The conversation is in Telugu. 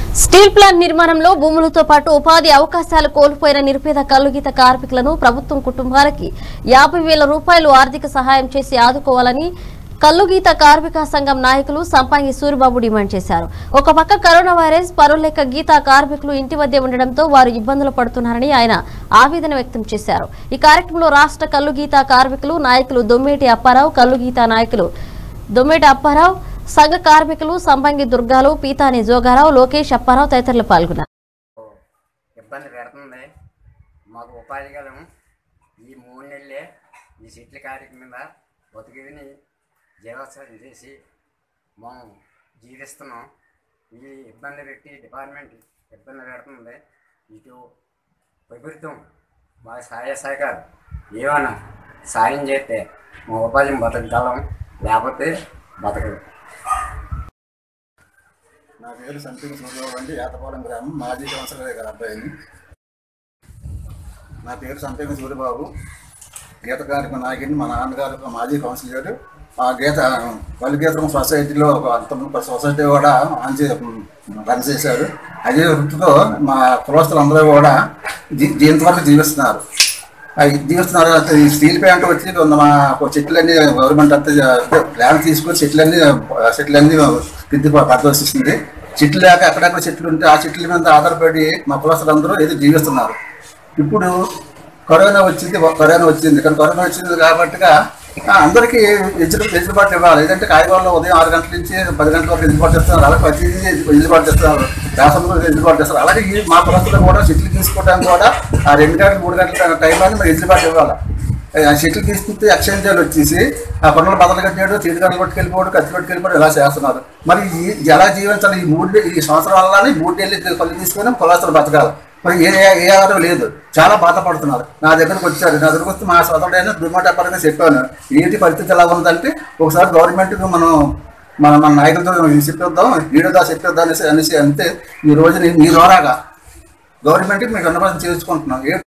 స్టీల్ ప్లాంట్ నిర్మాణంలో భూములతో పాటు ఉపాధి అవకాశాలు కోల్పోయిన నిరుపేద కల్లుగీత కార్మికులను ప్రభుత్వం కుటుంబాలకి యాభై వేల రూపాయలు ఆర్థిక సహాయం చేసి ఆదుకోవాలని కల్లుగీత కార్మిక సంఘం నాయకులు సంపంగి సూరిబాబు డిమాండ్ చేశారు ఒక పక్క కరోనా వైరస్ పరులెక్క గీత కార్మికులు ఇంటి వద్దే ఉండడంతో వారు ఇబ్బందులు పడుతున్నారని ఆయన ఆవేదన వ్యక్తం చేశారు ఈ కార్యక్రమంలో రాష్ట్ర కల్లుగీత కార్మికులు నాయకులు దొమ్మేటి అప్పారావు కల్లుగీత నాయకులు దొమ్మేటి అప్పారావు సంఘ కార్మికులు సంబంగి దుర్గాలు పీతాని జోగారావు లోకేష్ అప్పారావు తదితరులు పాల్గొన్నారు ఇబ్బంది పెడుతుంది మాకు ఉపాధి కలం ఈ మూడు నెలలే ఈ చెట్ల కార్యక్రమం మీద బతికిని జీవోత్సవం చేసి మనం జీవిస్తున్నాం ఈ ఇబ్బంది పెట్టి డిపార్ట్మెంట్ ఇబ్బంది పెడుతుంది ఇటు ప్రభుత్వం మా సహాయ సహకారం ఏమైనా సాయం చేస్తే మా ఉపాధిని బతకగలం లేకపోతే బతకదు నా పేరు సంపంగి సూర్యబాబు అండి ఏతపాలెం గ్రామం మాజీ కౌన్సిలర్ గారి అబ్బాయిని నా పేరు సంపంగి సూర్యబాబు గీత కార్యక్రమ నాయకుడిని మా నాన్నగారు ఒక మాజీ కౌన్సిలర్ ఆ గీత వల్గీతం సొసైటీలో ఒక అంత సొసైటీ కూడా మంచి రన్ చేశారు అదే వృత్తితో మా కులస్తులు అందరూ కూడా జీ- జీవిత వరకు జీవిస్తున్నారు అవి జీవిస్తున్నారు అంటే ఈ స్టీల్ ప్లాంట్ వచ్చి కొంత మా చెట్లన్నీ గవర్నమెంట్ అంతా ప్లాన్ తీసుకొని చెట్లన్నీ చెట్లన్నీ కింది పరిదర్శిస్తుంది చెట్లు లేక అక్కడక్కడ చెట్లు ఉంటే ఆ చెట్ల మీద ఆధారపడి మా కులస్తులు అందరూ ఏదో జీవిస్తున్నారు ఇప్పుడు కరోనా వచ్చింది కరోనా వచ్చింది కానీ కరోనా వచ్చింది కాబట్టిగా ఆ, అందరికీ ఎదురు ఎదురుబాటు ఇవ్వాలి లేదంటే కాయగూరలో ఉదయం ఆరు గంటల నుంచి పది గంటల వరకు ఎదురుబాటు చేస్తున్నారు అలాగే ప్రతిదీ ఎదురుబాటు చేస్తున్నారు రాష్ట్రంలో ఎదురుబాటు చేస్తారు అలాగే ఈ మా కులస్తులు కూడా చెట్లు తీసుకోవడానికి కూడా ఆ రెండు గంటలు మూడు గంటల టైం అని మరి ఎదురుబాటు ఇవ్వాలి ఆ చెట్లు తీసుకుంటే ఎక్స్చేంజాలు వచ్చేసి ఆ పనులు బదలు కట్టాడు తీరుగడలు పట్టుకెళ్ళిపోవడం కత్తి పట్టుకెళ్ళిపోవడం ఇలా చేస్తున్నారు మరి ఈ ఎలా జీవించాలి ఈ మూడు ఈ సంవత్సరాలని మూడు నెలలు పళ్ళు తీసుకొని కులాస్తులు బతకాలి మరి ఏ ఏ ఆధారం లేదు చాలా బాధపడుతున్నారు నా దగ్గరకు వచ్చారు నా దగ్గరకు వస్తే మా సోదరుడైన దుమ్మట పరంగా చెప్పాను ఏంటి పరిస్థితి ఎలా ఉందంటే ఒకసారి గవర్నమెంట్కి మనం మన మన నాయకులతో చెప్పిద్దాం వీడియోదా చెప్పిద్దాం అనేసి అనేసి అంతే ఈ రోజు నీ- నీ ద్వారాగా గవర్నమెంట్కి మీకు అనుభవం చేసుకుంటున్నాం ఏ